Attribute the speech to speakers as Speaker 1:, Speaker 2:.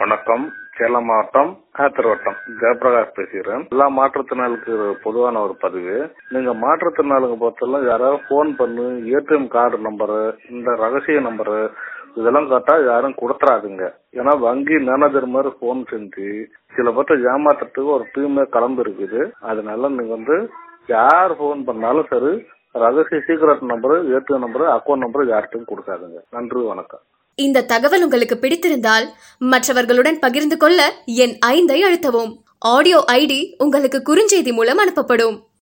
Speaker 1: வணக்கம் சேலம் மாவட்டம் ஆத்தர் வட்டம் ஜெயபிரகாஷ் பேசுகிறேன் எல்லா மாற்றுத்திறனாளிக்கு பொதுவான ஒரு பதிவு நீங்க மாற்றுத்திறனாளிங்க பொறுத்தவரை யாராவது போன் பண்ணி ஏடிஎம் கார்டு நம்பரு இந்த ரகசிய நம்பரு இதெல்லாம் கேட்டா யாரும் கொடுத்துறாதுங்க ஏன்னா வங்கி மேனேஜர் மாதிரி போன் செஞ்சு சில பேர்த்த ஏமாத்துறதுக்கு ஒரு டீமே கலந்து இருக்குது அதனால நீங்க வந்து யார் போன் பண்ணாலும் சரி ரகசிய secret number ATM number account number யார்கிட்டையும் கொடுக்காதுங்க நன்றி வணக்கம்
Speaker 2: இந்த தகவல் உங்களுக்கு பிடித்திருந்தால் மற்றவர்களுடன் பகிர்ந்து கொள்ள என் ஐந்தை அழுத்தவும் ஆடியோ ஐடி உங்களுக்கு குறுஞ்செய்தி மூலம் அனுப்பப்படும்